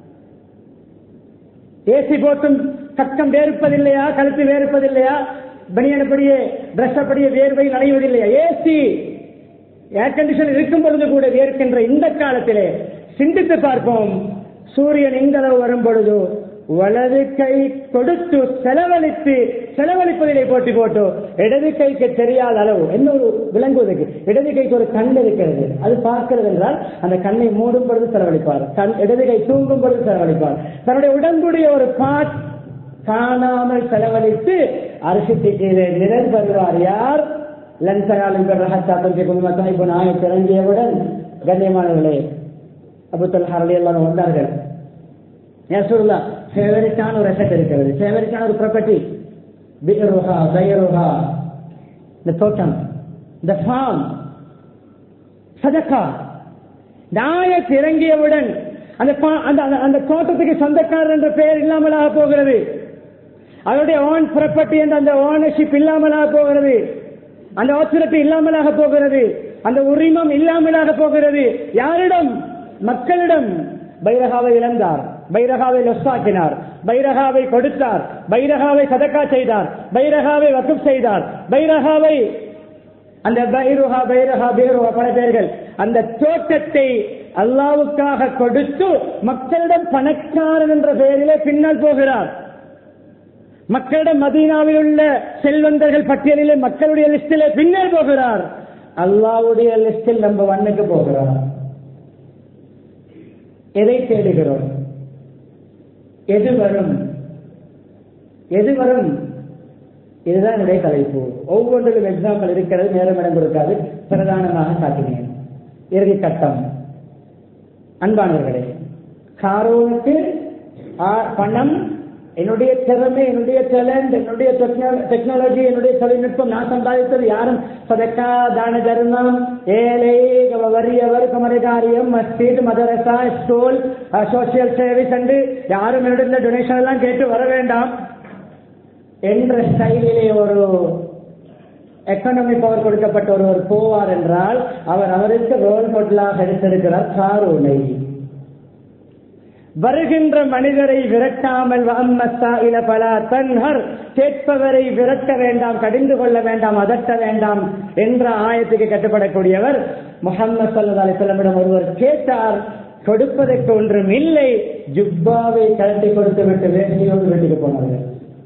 ஏசி போட்டும் கக்கம் வேறுப்பதில்லையா கழுத்து வேறுப்பதில்லையா பனியனப்படியே ட்ரெஸ் அப்படியே வேர்வை நடைவதில்லையா ஏசி ஏர் கண்டிஷன் இருக்கும் பொழுது கூட வேர்க்கின்ற இந்த காலத்திலே சிந்தித்து பார்ப்போம் சூரியன் இந்த அளவு வரும் பொழுது வலது கை கொடுத்து செலவழித்து செலவழிப்பதிலே போட்டி போட்டு இடது கைக்கு தெரியாத அளவு என்ன ஒரு விளங்குவதற்கு இடது கைக்கு ஒரு கண் இருக்கிறது அது பார்க்கிறது என்றால் அந்த கண்ணை மூடும் பொழுது செலவழிப்பார் கண் இடது கை தூங்கும் பொழுது செலவழிப்பார் தன்னுடைய உடம்புடைய ஒரு பாட் காணாமல் செலவழித்து அரிசிக்கு கீழே நிழல் பெறுவார் யார் லன்சகாலம் ரகத்தாத்தம் குடும்பத்தாய் நாயை திறங்கியவுடன் கண்ணியமானவர்களே அபுத்தல் ஹரலி எல்லாம் வந்தார்கள் ஏசுல்லா ஃபேவரட்டான ஒரு எசட் இருக்கிறது ஃபேவரட்டான ஒரு ப்ராப்பர்ட்டி பிகருஹா பைருஹா இந்த தோட்டம் இந்த ஃபார்ம் சதக்கா நாயக் இறங்கியவுடன் அந்த பா- அந்த அந்த- அந்த தோட்டத்துக்கு சொந்தக்காரர் என்ற பெயர் இல்லாமலாக போகிறது அதனுடைய ஓன் ப்ராப்பர்ட்டி என்ற அந்த ஓனர்ஷிப் இல்லாமலாக போகிறது அந்த ஆத்திரத்தை இல்லாமலாக போகிறது அந்த உரிமம் இல்லாமலாக போகிறது யாரிடம் மக்களிடம் பைரகாவை இழந்தார் பைரகாவை லொஸ்தாக்கினார் பைரகாவை கொடுத்தார் பைரகாவை சதக்கா செய்தார் பைரகாவை வக்குப் செய்தார் பைரகாவை அந்த பைருஹா பைரஹா பேருஹா பல பேர்கள் அந்த தோட்டத்தை அல்லாவுக்காக கொடுத்து மக்களிடம் பணக்காரன் என்ற பெயரிலே பின்னால் போகிறார் மக்களிடம் மதீனாவில் உள்ள செல்வந்தர்கள் பட்டியலிலே மக்களுடைய லிஸ்டிலே பின்னால் போகிறார் அல்லாவுடைய லிஸ்டில் நம்ம வண்ணுக்கு போகிறார் எதை தேடுகிறோம் எது வரும் எது வரும் இதுதான் என்னுடைய தலைப்பு ஒவ்வொன்றிலும் எக்ஸாம்பிள் இருக்கிறது நேரம் இடம் கொடுக்காது பிரதானமாக காட்டினேன் இறுதி கட்டம் அன்பானவர்களே காரோனுக்கு ஆ- பணம் என்னுடைய திறமை என்னுடைய டேலண்ட் என்னுடைய டெக்னாலஜி என்னுடைய தொழில்நுட்பம் நான் சம்பாதித்தது யாரும் சதக்கா தான தர்மம் ஏழை வறியவர் குமரகாரியம் மஸ்ஜித் மதரசா ஸ்கூல் சோசியல் சர்வீஸ் என்று யாரும் என்னுடைய டொனேஷன் எல்லாம் கேட்டு வர வேண்டாம் என்ற ஸ்டைலிலே ஒரு எக்கனாமி பவர் கொடுக்கப்பட்ட ஒருவர் போவார் என்றால் அவர் அவருக்கு ரோல் மாடலாக எடுத்திருக்கிறார் காரூனை வருகின்ற மனிதரை விரட்டாமல் இல பல தன்ஹர் கேட்பவரை விரட்ட வேண்டாம் கடிந்து கொள்ள வேண்டாம் அதட்ட வேண்டாம் என்ற ஆயத்துக்கு கட்டுப்படக்கூடியவர் முகமது சல்லா அலிசல்லமிடம் ஒருவர் கேட்டார் கொடுப்பதற்கு ஒன்றும் இல்லை ஜுப்பாவை கழட்டி கொடுத்து விட்டு வேண்டியோடு வீட்டுக்கு போனார்கள்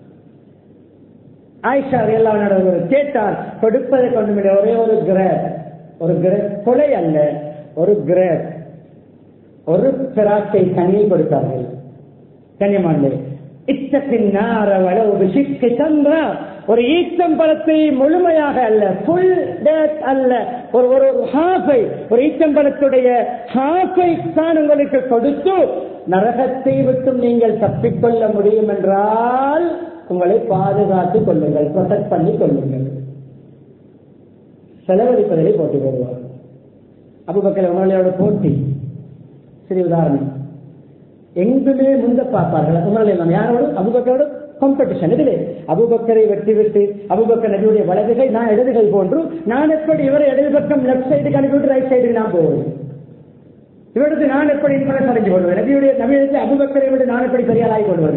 ஆயிஷா எல்லாம் நடந்தவர் கேட்டார் கொடுப்பதை கொண்டு விட ஒரே ஒரு கிரேட் ஒரு கிரேட் கொலை அல்ல ஒரு கிரேட் ஒரு பிராட்டை தனியை கொடுத்தார்கள் கனிமாண்டே இத்தத்தின் நாரவள ஒரு சிக்கு சந்திரா ஒரு ஈச்சம் பழத்தை முழுமையாக அல்ல ஃபுல் டேட் அல்ல ஒரு ஒரு ஹாஃபை ஒரு ஈச்சம்பழத்துடைய ஹாஃபை தான் உங்களுக்கு கொடுத்து நரகத்தை விட்டும் நீங்கள் தப்பிக்கொள்ள முடியும் என்றால் உங்களை பாதுகாத்துக் கொள்ளுங்கள் ப்ரொடெக்ட் பண்ணி கொள்ளுங்கள் செலவழிப்பதிலே போட்டி போடுவார் அபுபக்கர் உங்களோட போட்டி சரி உதாரணம் எங்குமே முந்த பார்ப்பார்கள் உங்களை நாம் யாரோடு அபுபக்கரோடு காம்படிஷன் இதிலே அபுபக்கரை வெட்டி விட்டு அபுபக்கர் நபியுடைய வலதுகை நான் இடதுகை போன்று நான் எப்படி இவரை இடது பக்கம் லெப்ட் சைடுக்கு அனுப்பிவிட்டு ரைட் சைடுக்கு நான் போவேன் இவருக்கு நான் எப்படி இன்பனை அடைஞ்சு கொள்வேன் நபியுடைய நபியுடைய அபுபக்கரை விட்டு நான் எப்படி பெரியாராய் கொள்வது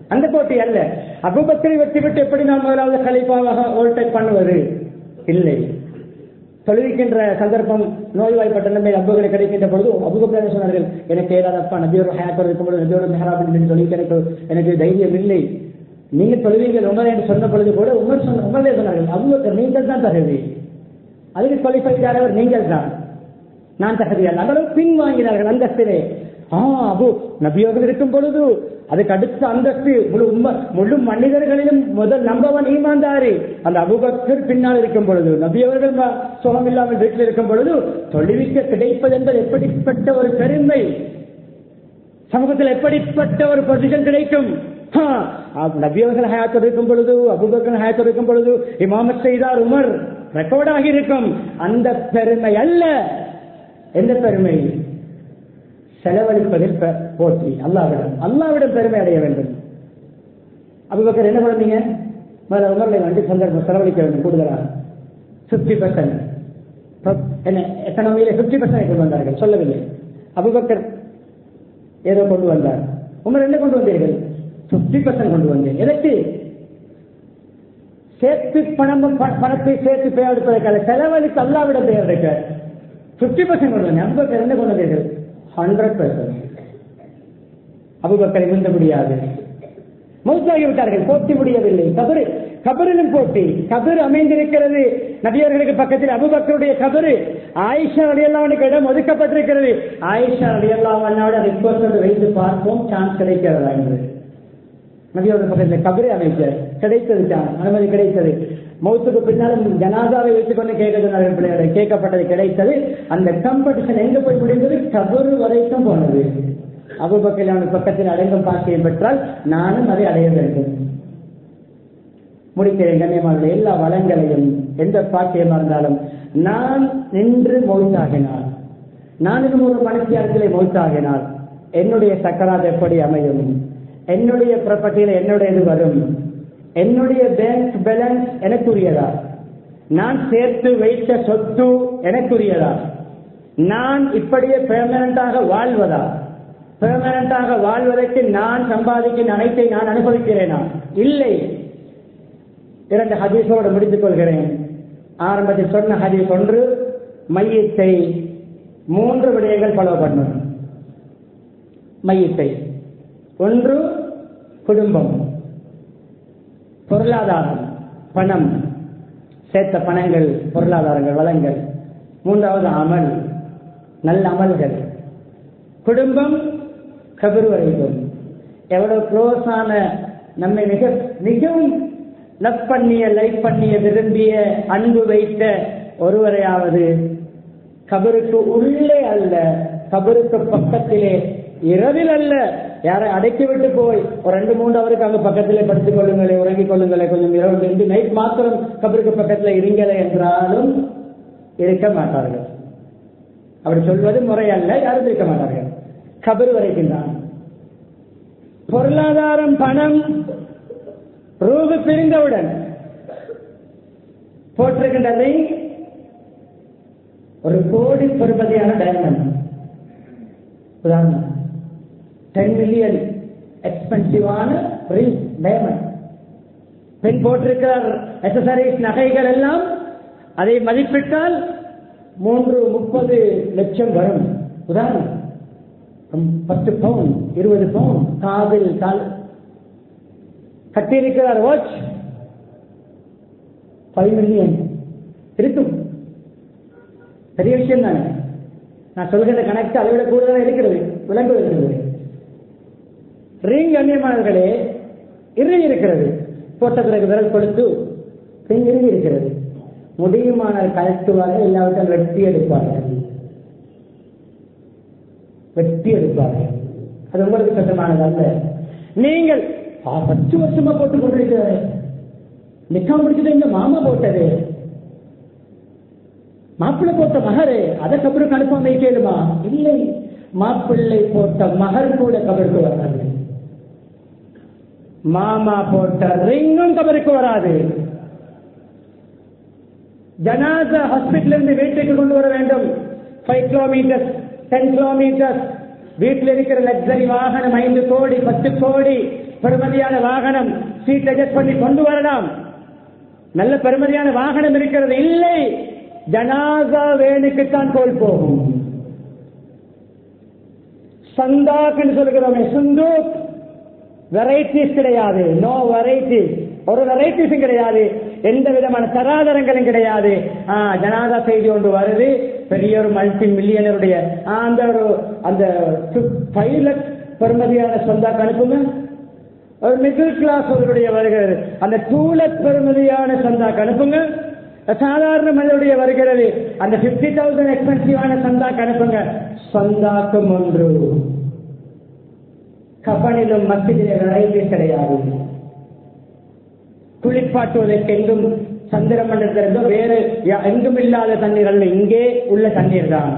அந்த போட்டி அல்ல அபுபக்கரை வெற்றி விட்டு எப்படி நாம் முதலாவது கலிப்பாவாக ஓல்டேக் பண்ணுவது இல்லை தொழுவிக்கின்ற சந்தர்ப்பம் நோய்வாய்ப்பட்ட நிலைமை அபுகளை கிடைக்கின்ற பொழுது அபுபக்கர் சொன்னார்கள் எனக்கு ஏதாதப்பா நபியோட ஹயாத்தோடு இருக்கும் பொழுது நபியோட மெஹராப் என்று சொல்லி எனக்கு எனக்கு தைரியம் இல்லை நீங்க தொழுவீங்கள் உமர் என்று சொன்ன பொழுது கூட உமர் சொன்ன உமரே சொன்னார்கள் அபுபக்கர் நீங்கள் தான் தகுதி அதுக்கு குவாலிஃபைட் ஆனவர் நீங்கள் தான் நான் தகுதி அல்ல அந்த பின் வாங்கினார்கள் அந்தஸ்திலே ஆ அபு நபியோர்கள் இருக்கும் பொழுது அதுக்கு அடுத்த அந்தஸ்து முழு உம்ம முழு மனிதர்களிலும் முதல் நம்பவன் ஈமாந்தாரி அந்த அபுபக்கர் பின்னால் இருக்கும் பொழுது நபியவர்கள் ம- சுகம் இல்லாமல் வீட்டில் இருக்கும் பொழுது தொழுவிக்க கிடைப்பது என்பது எப்படிப்பட்ட ஒரு பெருமை சமூகத்தில் எப்படிப்பட்ட ஒரு பொசிஷன் கிடைக்கும் ஆ, அப்~ நபியவர்கள் ஹயாத்தோடு இருக்கும் பொழுது அபுபக்கர் ஹயாத்தோடு இருக்கும் பொழுது இமாமத் செய்தார் உமர் ரெக்கார்ட் ஆகி இருக்கும் அந்த பெருமை அல்ல எந்த பெருமை செலவழிப்பதில் பெ- போற்றி அல்லாவிடம் அல்லாவிடம் பெருமை அடைய வேண்டும் அபுபக்கர் என்ன பண்ணீங்க முதல்ல உமர்ல வந்து சந்தர்ப்பம் செலவழிக்க வேண்டும் கூடுதலாக பிப்டி பர்சன்ட் என்ன எக்கனாமியில பிப்டி பர்சன்ட் கொண்டு வந்தார்கள் சொல்லவில்லை அபுபக்கர் ஏதோ கொண்டு வந்தார் உமர் என்ன கொண்டு வந்தீர்கள் பிப்டி பர்சன்ட் கொண்டு வந்தேன் எதற்கு சேர்த்து பணம் ப- பணத்தை சேர்த்து பெயர் எடுப்பதற்காக செலவழித்து அல்லாவிடம் பெயர் எடுக்க பிப்டி பர்சன்ட் கொண்டு வந்தேன் அபுபக்கர் என்ன கொண்டு வந்தீர்கள் ஹண்ட்ரட் பர்சன்ட் அபுபக்கரை முந்த முடியாது மௌத்தாகி விட்டார்கள் போட்டி முடியவில்லை கபரு கபரிலும் போட்டி கபர் அமைந்திருக்கிறது நபியர்களுக்கு பக்கத்தில் அபுபக்கருடைய கபரு ஆயிஷா அடியல்லாவனுக்கு இடம் ஒதுக்கப்பட்டிருக்கிறது ஆயிஷா அடியல்லாவனோட ரிக்வஸ்ட் வைத்து பார்ப்போம் சான்ஸ் கிடைக்கிறதா என்று நபியோட பக்கத்தில் கபரை அமைச்சர் கிடைத்தது சான்ஸ் அனுமதி கிடைத்தது மௌத்துக்கு பின்னாலும் ஜனாதாவை வைத்துக் கொண்டு கேட்க சொன்னார்கள் பிள்ளைகளை கேட்கப்பட்டது கிடைத்தது அந்த காம்படிஷன் எங்க போய் முடிந்தது கபரு வரைக்கும் போனது அபுபக்கர் பக்கத்தில் அடங்கும் பாக்கியம் பெற்றால் நானும் அதை அடைய வேண்டும் முடிக்கிறேன் கண்ணியமான எல்லா வளங்களையும் எந்த பாக்கியமா இருந்தாலும் நான் நின்று மௌத்தாகினார் நான் இன்னும் ஒரு மனுஷியாரத்திலே மௌத்தாகினார் என்னுடைய சக்கராத் எப்படி அமையும் என்னுடைய ப்ராப்பர்ட்டியில என்னுடையது வரும் என்னுடைய பேங்க் பேலன்ஸ் எனக்குரியதா நான் சேர்த்து வைத்த சொத்து எனக்குரியதா நான் இப்படியே பெர்மனண்டாக வாழ்வதா பெர்மனண்டாக வாழ்வதற்கு நான் சம்பாதிக்கும் அனைத்தை நான் அனுபவிக்கிறேனா இல்லை இரண்டு ஹதீஸோடு முடித்துக் கொள்கிறேன் ஆரம்பத்தில் சொன்ன ஹதீஸ் ஒன்று மையத்தை மூன்று விடயங்கள் ஃபாலோ பண்ணும் மையத்தை ஒன்று குடும்பம் பொருளாதாரம் பணம் சேர்த்த பணங்கள் பொருளாதாரங்கள் வளங்கள் மூன்றாவது அமல் நல்ல அமல்கள் குடும்பம் கபர் வரைக்கும் எவ்வளவு க்ளோஸ் ஆன நம்மை மிக மிகவும் லவ் பண்ணிய லைக் பண்ணிய விரும்பிய அன்பு வைத்த ஒருவரையாவது கபருக்கு உள்ளே அல்ல கபருக்கு பக்கத்திலே இரவில் அல்ல யாரை அடக்கி விட்டு போய் ஒரு ரெண்டு மூன்று அவருக்கு அங்க பக்கத்திலே படுத்துக் கொள்ளுங்களே உறங்கிக் கொள்ளுங்களே கொஞ்சம் இரவு ரெண்டு நைட் மாத்திரம் கபருக்கு பக்கத்துல இருங்களே என்றாலும் இருக்க மாட்டார்கள் அப்படி சொல்வது முறை அல்ல யாரும் இருக்க மாட்டார்கள் கபர் வரைக்கும் தான் பொருளாதாரம் பணம் ரூபு பிரிந்தவுடன் போட்டிருக்கின்ற ring ஒரு கோடி பெறுமதியான டைமண்ட் உதாரணம் டென் மில்லியன் எக்ஸ்பென்சிவான ரிங் டைமண்ட் பெண் போட்டிருக்கிறார் அசசரிஸ் நகைகள் எல்லாம் அதை மதிப்பிட்டால் மூன்று முப்பது லட்சம் வரும் உதாரணம் பத்து பவுன் இருபது பவுன் காதில் கால் கட்டியிருக்கிறார் வாட்ச் ஃபைவ் மில்லியன் இருக்கும் பெரிய விஷயம் தானே நான் சொல்கிற கணக்கு அதை விட கூடுதலாக இருக்கிறது விளங்கு இருக்கிறது ரிங் அந்நியமானவர்களே இறுதி இருக்கிறது போட்ட பிறகு விரல் கொடுத்து ரிங் இறுதி இருக்கிறது முடியுமானால் கலட்டுவார்கள் இல்லாவிட்டால் வெட்டி எடுப்பார்கள் வெட்டி எடுப்பார்கள் அது உங்களுக்கு சட்டமானது அல்ல நீங்கள் ஆ, பத்து வருஷமா போட்டு கொண்டிருக்கிறாரு நிக்கம் முடிச்சுட்டு இந்த மாமா போட்டது மாப்பிள்ளை போட்ட மகரு அதை கபருக்கு அனுப்பாம கேளுமா இல்லை மாப்பிள்ளை போட்ட மகர் கூட கபருக்கு வராது மாமா போட்ட ரிங்கும் கபருக்கு வராது ஜனாசா ஹாஸ்பிட்டல் இருந்து வீட்டுக்கு கொண்டு வர வேண்டும் ஃபைவ் கிலோமீட்டர் டென் கிலோமீட்டர் வீட்டில் இருக்கிற லக்ஸரி வாகனம் ஐந்து கோடி பத்து கோடி பெருமதியான வாகனம் சீட் அட்ஜஸ்ட் பண்ணி கொண்டு வரலாம் நல்ல பெருமதியான வாகனம் இருக்கிறது இல்லை ஜனாசா வேனுக்குத்தான் கோல் போகும் சந்தாக் என்று சொல்கிறோமே சுந்தூக் வெரைட்டிஸ் கிடையாது நோ வெரைட்டிஸ் ஒரு வெரைட்டிஸும் கிடையாது எந்த விதமான தராதரங்களும் கிடையாது ஆ, ஜனாதா செய்தி ஒன்று வருது பெரிய ஒரு மல்டி மில்லியனருடைய ஆ, அந்த ஒரு அந்த ஃபைவ் லட்ச பெருமதியான சொந்தாக்கு அனுப்புங்க ஒரு மிடில் கிளாஸ் ஒருவருடைய வருகிறது அந்த டூ லட்ச பெருமதியான சந்தாக்கு அனுப்புங்க சாதாரண மனிதனுடைய வருகிறது அந்த பிப்டி தௌசண்ட் எக்ஸ்பென்சிவான சந்தாக்கு அனுப்புங்க சந்தாக்கும் ஒன்று கபனிலும் மத்தியிலே நிறைவே கிடையாது குளிப்பாட்டுவதற்கு எங்கும் சந்திர மண்டலத்திலிருந்தோ வேறு யா- எங்கும் இல்லாத தண்ணீர் அல்ல இங்கே உள்ள தண்ணீர் தான்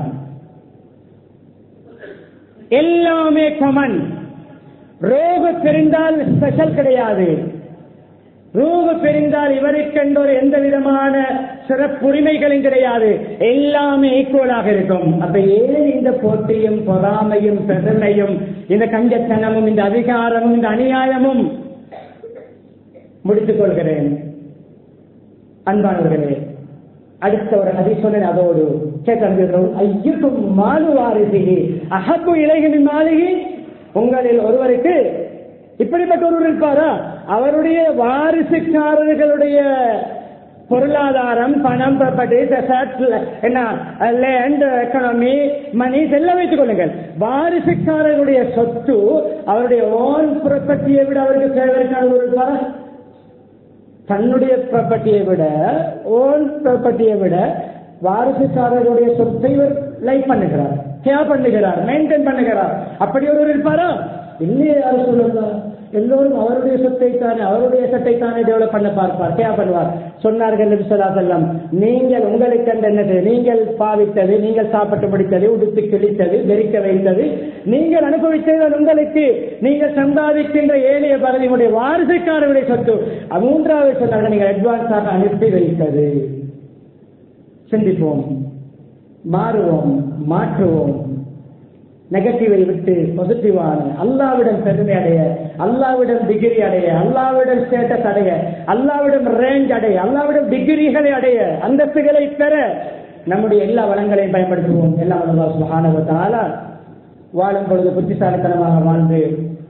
எல்லாமே கமன் ரோகு தெரிந்தால் ஸ்பெஷல் கிடையாது ரூபு பிரிந்தால் இவருக்கென்று ஒரு எந்த விதமான சிறப்புரிமைகளும் கிடையாது எல்லாமே ஈக்குவலாக இருக்கும் அப்ப ஏன் இந்த போட்டியும் பொறாமையும் பெருமையும் இந்த கஞ்சத்தனமும் இந்த அதிகாரமும் இந்த அநியாயமும் முடித்துக் கொள்கிறேன் அன்பானவர்களே அடுத்த ஒரு அதிசொலன் அதோடு கேட்கிறோம் ஐயுக்கும் மாலு வாரிசிகி அகப்பு இலைகளின் மாளிகை உங்களில் ஒருவருக்கு இப்படிப்பட்ட ஒருவர் இருப்பாரா அவருடைய வாரிசுக்காரர்களுடைய பொருளாதாரம் பணம் ப்ராப்பர்ட்டி என்ன லேண்ட் எக்கனாமி மணி எல்லாம் வைத்துக் கொள்ளுங்கள் வாரிசுக்காரர்களுடைய சொத்து அவருடைய ஓன் ப்ராப்பர்ட்டியை விட அவருக்கு தேவையான ஒரு இருப்பாரா தன்னுடைய ப்ராப்பர்ட்டியை விட ஓன் ப்ராப்பர்ட்டியை விட வாரிசுக்காரருடைய சொத்தை இவர் லைஃப் பண்ணுகிறார் கேர் பண்ணுகிறார் மெயின்டைன் பண்ணுகிறார் அப்படி ஒருவர் இருப்பாரா இல்லையே யாரும் சொல்லுங்க எல்லோரும் அவருடைய சொத்தை தானே அவருடைய சட்டை தானே டெவலப் பண்ண பார்ப்பார் கேர் பண்ணுவார் சொன்னார்கள் நபி ஸல்லல்லாஹு அலைஹி வஸல்லம் நீங்கள் உங்களுக்கு என்னது நீங்கள் பாவித்தது நீங்கள் சாப்பிட்டு முடித்தது உடுத்து கிழித்தது வெறிக்க வைத்தது நீங்கள் அனுபவித்தது அது உங்களுக்கு நீங்கள் சம்பாதிக்கின்ற ஏழைய பகுதியுடைய வாரிசுக்காரருடைய சொத்து அது மூன்றாவது சொன்னார்கள் நீங்கள் அட்வான்ஸாக அனுப்பி வைத்தது சிந்திப்போம் மாறுவோம் மாற்றுவோம் நெகட்டிவை விட்டு பாசிட்டிவான அல்லாவிடம் பெருமை அடைய அல்லாவிடம் டிகிரி அடைய அல்லாவிடம் ஸ்டேட்டஸ் அடைய அல்லாவிடம் ரேஞ்ச் அடைய அல்லாவிடம் டிகிரிகளை அடைய அந்தஸ்துகளை பெற நம்முடைய எல்லா வளங்களையும் பயன்படுத்துவோம் எல்லாம் அல்லாஹ் சுப்ஹானஹு வ தஆலா வாழும் பொழுது புத்திசாலித்தனமாக வாழ்ந்து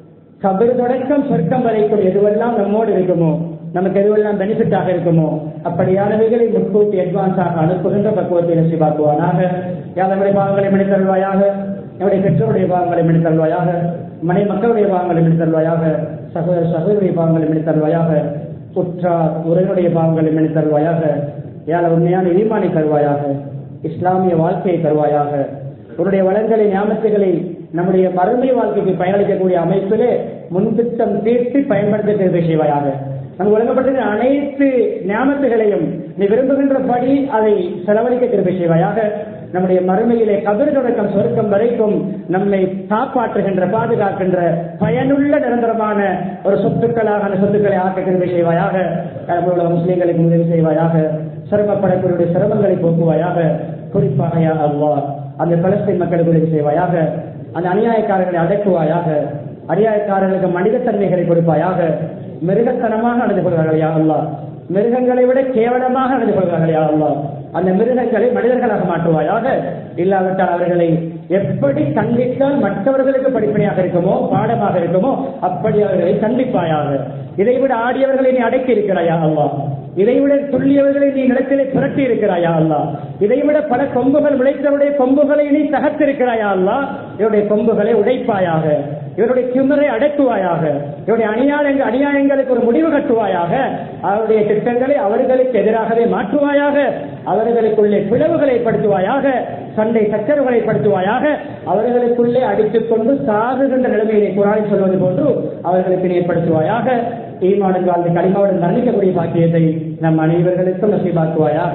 கபர் தொடக்கம் சொர்க்கம் வரைக்கும் எதுவெல்லாம் நம்மோடு இருக்குமோ நமக்கு எதுவெல்லாம் பெனிஃபிட்டாக இருக்குமோ அப்படியானவைகளை முன்கூட்டி அட்வான்ஸாக அனுப்புகின்ற பக்குவத்தை நசிபாக்குவானாக யாதவருடைய பாவங்களை மனிதல்வாயாக நம்முடைய பெற்றோருடைய பாவங்களை மனிதல்வாயாக மனை மக்களுடைய பாவங்களை மனிதல்வாயாக சகோதர சகோதரிய பாவங்களை மனிதல்வாயாக உற்றார் உறவினுடைய பாவங்களை மனிதல்வாயாக யாழ உண்மையான ஈமானை தருவாயாக இஸ்லாமிய வாழ்க்கையை தருவாயாக உன்னுடைய வளங்களை ஞாபகங்களை நம்முடைய மறுமை வாழ்க்கைக்கு பயனளிக்கக்கூடிய அமைப்பிலே முன்திட்டம் தீர்த்து பயன்படுத்த தேர்வு செய்வாயாக நமக்கு வழங்கப்பட்ட அனைத்து ஞாபகங்களையும் நீ விரும்புகின்றபடி அதை செலவழிக்க திருப்பி செய்வாயாக நம்முடைய மறுமையிலே கபர் தொடக்கம் சொருக்கம் வரைக்கும் நம்மை காப்பாற்றுகின்ற பாதுகாக்கின்ற பயனுள்ள நிரந்தரமான ஒரு சொத்துக்களாக அந்த சொத்துக்களை ஆக்க திரும்பி செய்வாயாக உள்ள முஸ்லீம்களுக்கு உதவி செய்வாயாக சிரமப்படக்கூடிய சிரமங்களை போக்குவாயாக குறிப்பாக யா அல்லாஹ் அந்த பலஸ்தீன் மக்களுக்கு உதவி செய்வாயாக அந்த அநியாயக்காரர்களை அடக்குவாயாக அநியாயக்காரர்களுக்கு மனிதத்தன்மைகளை கொடுப்பாயாக மிருகத்தனமாக நடந்து கொள்வார்கள் யா அல்லாஹ் மிருகங்களை விட கேவலமாக நடந்து கொள்வார்கள் யா அல்லாஹ் அந்த மிருகங்களை மனிதர்களாக மாற்றுவாயாக இல்லாவிட்டால் அவர்களை எப்படி கண்டித்தால் மற்றவர்களுக்கு படிப்படியாக இருக்குமோ பாடமாக இருக்குமோ அப்படி அவர்களை கண்டிப்பாயாக இதைவிட ஆடியவர்களை நீ அடக்கி இருக்கிறாயா அல்லா இதைவிட துல்லியவர்களை நீ நிலத்திலே புரட்டி இருக்கிறாயா அல்லா இதைவிட பல கொம்புகள் முளைத்தவருடைய கொம்புகளை நீ தகர்த்திருக்கிறாயா அல்லா இவருடைய கொம்புகளை உடைப்பாயாக இவருடைய கிமரை அடக்குவாயாக இவருடைய அநியாயங்கள் அநியாயங்களுக்கு ஒரு முடிவு கட்டுவாயாக அவருடைய திட்டங்களை அவர்களுக்கு எதிராகவே மாற்றுவாயாக அவர்களுக்குள்ளே பிளவுகளை படுத்துவாயாக சண்டை சச்சரவுகளை படுத்துவாயாக அவர்களுக்குள்ளே அடித்துக் கொண்டு சாகுகின்ற நிலைமையை குரான் சொல்வது போன்று அவர்களுக்கு ஏற்படுத்துவாயாக ஈமாடன் வாழ்ந்து களிமாவுடன் மரணிக்கக்கூடிய பாக்கியத்தை நம் அனைவர்களுக்கும் நசீபாக்குவாயாக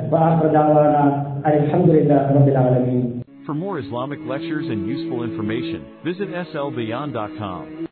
அல்ஹம்துலில்லாஹி ரப்பில் ஆலமீன் For more Islamic lectures and useful information, visit slbeyond.com.